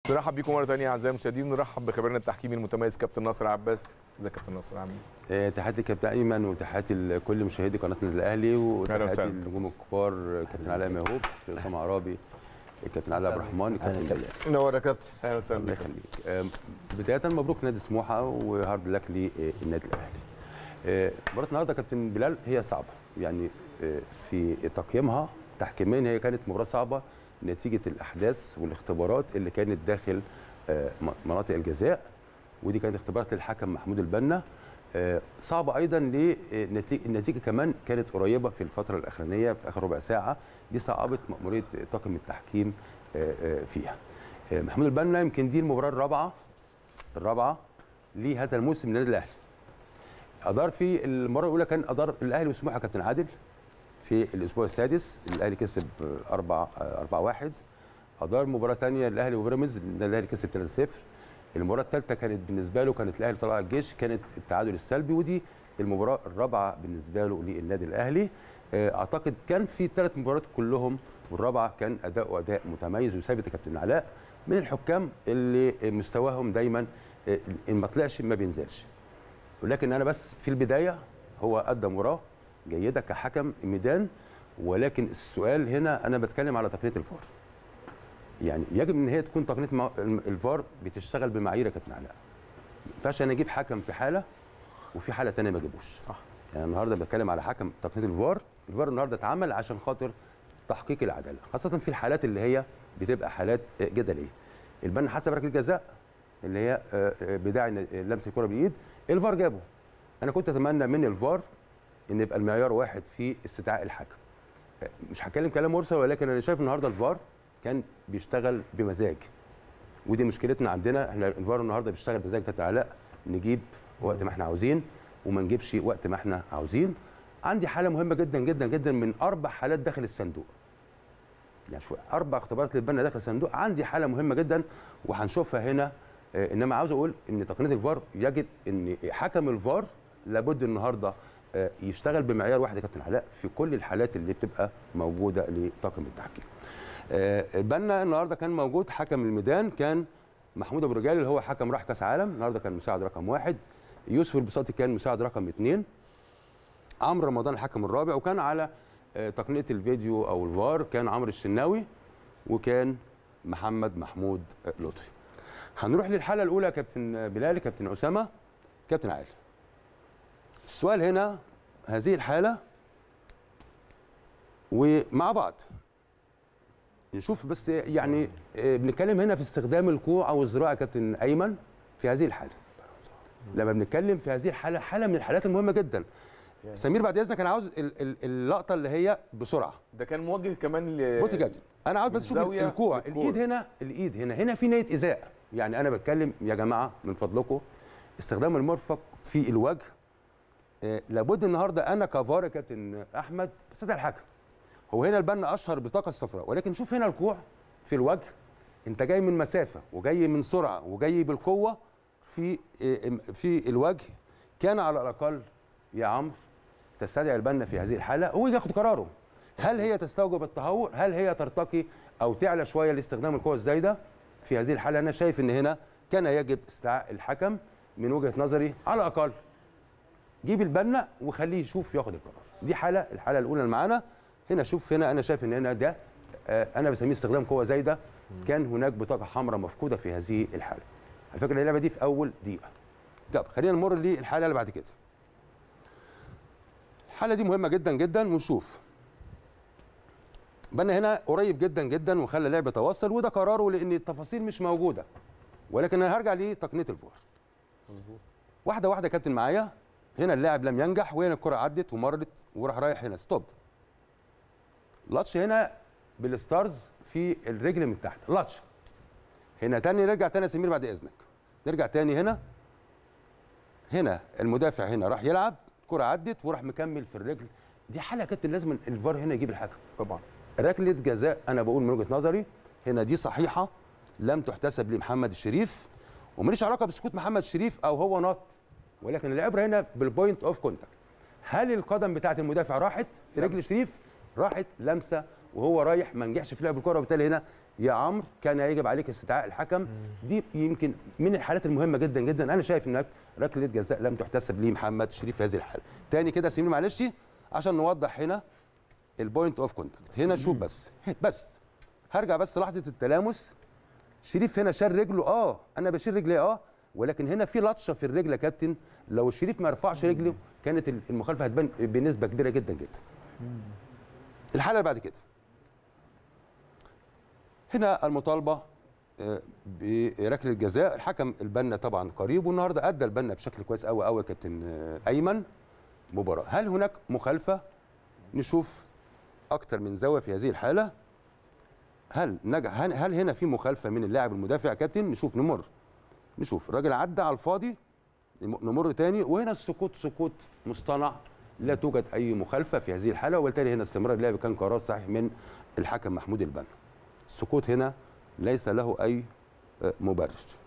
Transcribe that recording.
نرحب بيكم مره ثانيه اعزائي المشاهدين نرحب بخبيرنا التحكيمي المتميز كابتن ناصر عباس ازيك يا كابتن ناصر عامل آه، تحياتي كابتن ايمن وتحياتي لكل مشاهدي قناه النادي الاهلي وتحياتي وسهلا. للنجوم الكبار كابتن علاء مهوب كابتن اسامه عرابي كابتن علاء عبد الرحمن كابتن بلال نور يا كابتن اهلا وسهلا الله بك. يخليك آه، بدايه مبروك نادي سموحه وهارد لك للنادي الاهلي آه، مباراه النهارده كابتن بلال هي صعبه يعني آه، في تقييمها تحكيميا هي كانت مباراه صعبه نتيجه الاحداث والاختبارات اللي كانت داخل آه، م- مناطق الجزاء ودي كانت اختبارات للحكم محمود البنا آه، صعبه ايضا لنتيجه النتيجه كمان كانت قريبه في الفتره الاخرانيه في اخر ربع ساعه دي صعبت مأموريه طاقم التحكيم آه، آه، فيها آه، محمود البنا يمكن دي المباراه الرابعه الرابعه لهذا الموسم للنادي الاهلي ادار في المره الاولى كان ادار الاهلي وسموحه كابتن عادل في الاسبوع السادس الاهلي كسب 4 4 1 ادار مباراه ثانيه الاهلي وبيراميدز النادي الاهلي كسب 3 0 المباراه الثالثه كانت بالنسبه له كانت الاهلي طلع الجيش كانت التعادل السلبي ودي المباراه الرابعه بالنسبه له للنادي الاهلي آه، اعتقد كان في ثلاث مباريات كلهم والرابعه كان اداء اداء متميز وثابت يا كابتن علاء من الحكام اللي مستواهم دايما آه، ان ما طلعش ما بينزلش ولكن انا بس في البدايه هو ادى مباراه جيده كحكم ميدان ولكن السؤال هنا انا بتكلم على تقنيه الفار يعني يجب ان هي تكون تقنيه مع- الفار بتشتغل بمعايير يا كابتن علاء ما ينفعش انا اجيب حكم في حاله وفي حاله ثانيه ما اجيبوش صح يعني النهارده بتكلم على حكم تقنيه الفار الفار النهارده اتعمل عشان خاطر تحقيق العداله خاصه في الحالات اللي هي بتبقى حالات آه، جدليه البنا حسب ركله جزاء اللي هي آه، آه، بداعي ن- لمس الكره بالايد الفار جابه انا كنت اتمنى من الفار ان يبقى المعيار واحد في استدعاء الحكم آه، مش هتكلم كلام مرسل ولكن انا شايف النهارده الفار كان بيشتغل بمزاج ودي مشكلتنا عندنا احنا الفار النهارده بيشتغل بمزاج كابتن علاء نجيب وقت ما احنا عاوزين وما نجيبش وقت ما احنا عاوزين عندي حاله مهمه جدا جدا جدا من اربع حالات داخل الصندوق يعني شوف اربع اختبارات للبنا داخل الصندوق عندي حاله مهمه جدا وهنشوفها هنا آه، انما عاوز اقول ان تقنيه الفار يجب ان حكم الفار لابد النهارده آه، يشتغل بمعيار واحد يا كابتن علاء في كل الحالات اللي بتبقى موجوده لطاقم التحكيم. آه، البنا النهارده كان موجود حكم الميدان كان محمود ابو رجال اللي هو حكم راح كاس عالم النهارده كان مساعد رقم واحد يوسف البساطي كان مساعد رقم اثنين عمرو رمضان الحكم الرابع وكان على آه، تقنيه الفيديو او الفار كان عمرو الشناوي وكان محمد محمود آه، لطفي هنروح للحاله الاولى كابتن بلال كابتن اسامه كابتن عادل السؤال هنا هذه الحاله ومع بعض نشوف بس يعني آه، بنتكلم هنا في استخدام الكوع او الذراع يا كابتن ايمن في هذه الحاله لما بنتكلم في هذه الحاله حاله من الحالات المهمه جدا سمير بعد اذنك انا عاوز ال- ال- اللقطه اللي هي بسرعه ده كان موجه كمان ل بص يا كابتن انا عاوز بس اشوف الزاوية الكوع والكوع. الايد هنا الايد هنا هنا في نيه ايذاء يعني انا بتكلم يا جماعه من فضلكم استخدام المرفق في الوجه آه لابد النهارده انا كفار يا كابتن احمد بستدعي الحكم هو هنا البنا اشهر بطاقه الصفراء ولكن شوف هنا الكوع في الوجه انت جاي من مسافه وجاي من سرعه وجاي بالقوه في آه، في الوجه كان على الاقل يا عمرو تستدعي البنا في هذه الحاله هو ياخد قراره هل هي تستوجب التهور هل هي ترتقي او تعلى شويه لاستخدام القوه الزايده في هذه الحاله انا شايف ان هنا كان يجب استدعاء الحكم من وجهه نظري على الاقل جيب البنا وخليه يشوف ياخد القرار دي حاله الحاله الاولى اللي معانا هنا شوف هنا انا شايف ان هنا ده آه، انا بسميه استخدام قوه زايده كان هناك بطاقه حمراء مفقوده في هذه الحاله على فكره اللعبه دي في اول دقيقه طب خلينا نمر للحاله اللي بعد كده الحاله دي مهمه جدا جدا ونشوف بنا هنا قريب جدا جدا وخلى اللعب يتواصل وده قراره لان التفاصيل مش موجوده ولكن انا هرجع لتقنيه الفار مظبوط واحده واحده يا كابتن معايا هنا اللاعب لم ينجح وهنا الكره عدت ومرت وراح رايح هنا ستوب لاتش هنا بالستارز في الرجل من تحت لاتش هنا تاني نرجع تاني يا سمير بعد اذنك نرجع تاني هنا هنا المدافع هنا راح يلعب كرة عدت وراح مكمل في الرجل دي حاله يا كابتن لازم الفار هنا يجيب الحكم طبعا ركله جزاء انا بقول من وجهه نظري هنا دي صحيحه لم تحتسب لمحمد الشريف وماليش علاقه بسكوت محمد الشريف او هو نط ولكن العبره هنا بالبوينت اوف كونتاكت هل القدم بتاعه المدافع راحت في رجل لمسة. شريف راحت لمسه وهو رايح ما نجحش في لعب الكره وبالتالي هنا يا عمرو كان يجب عليك استدعاء الحكم دي يمكن من الحالات المهمه جدا جدا انا شايف انك ركله جزاء لم تحتسب لمحمد شريف في هذه الحاله تاني كده سيبني معلش عشان نوضح هنا البوينت اوف كونتاكت هنا شوف بس بس هرجع بس لحظه التلامس شريف هنا شال رجله اه انا بشيل رجلي اه ولكن هنا في لطشه في الرجل يا كابتن لو الشريف ما رفعش رجله كانت المخالفه هتبان بنسبه كبيره جدا جدا الحاله اللي بعد كده هنا المطالبه آه، بركله الجزاء الحكم البنا طبعا قريب والنهارده ادى البنا بشكل كويس قوي قوي يا كابتن آه، ايمن مباراه هل هناك مخالفه نشوف اكتر من زاويه في هذه الحاله هل نجح هل, هل هنا في مخالفه من اللاعب المدافع يا كابتن نشوف نمر نشوف الراجل عدى على الفاضي نمر تاني وهنا السكوت سكوت مصطنع لا توجد اي مخالفه في هذه الحاله وبالتالي هنا استمرار اللعب كان قرار صحيح من الحكم محمود البنا السكوت هنا ليس له اي آه، مبرر